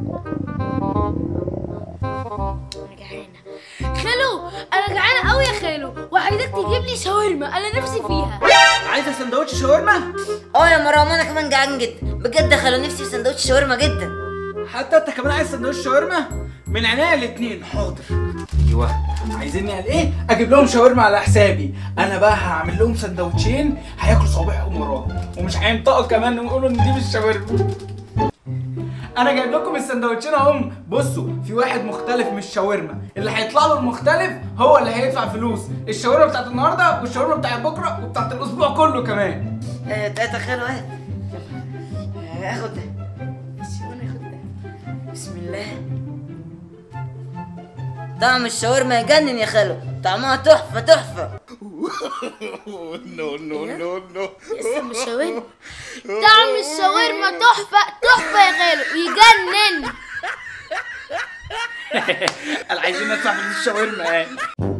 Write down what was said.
انا جعانه خالو انا جعانه قوي يا خالو وعايزك تجيب لي شاورما انا نفسي فيها عايزه سندوتش شاورما اه يا مرام انا كمان جعان جدا بجد يا خالو نفسي في سندوتش شاورما جدا حتى انت كمان عايز سندوتش شاورما من عينيا الاتنين حاضر ايوه عايزيني قال ايه اجيب لهم شاورما على حسابي انا بقى هعمل لهم سندوتشين هياكلوا صوابعهم وراهم ومش هينطقوا كمان ويقولوا ان دي مش شاورما انا جايب لكم السندوتشين اهم بصوا في واحد مختلف مش شاورما اللي هيطلع له المختلف هو اللي هيدفع فلوس الشاورما بتاعت النهارده والشاورما بتاعت بكره وبتاعت الاسبوع كله كمان آه، تلاتة خالو اهي آه، اخد ده بسم الله طعم الشاورما يجنن يا خالو طعمها تحفة تحفة اسم الشاورما طعم الشاورما تحفه تحفه يا خالو يجنن انا عايزين ندفع فلوس الشاورما يعني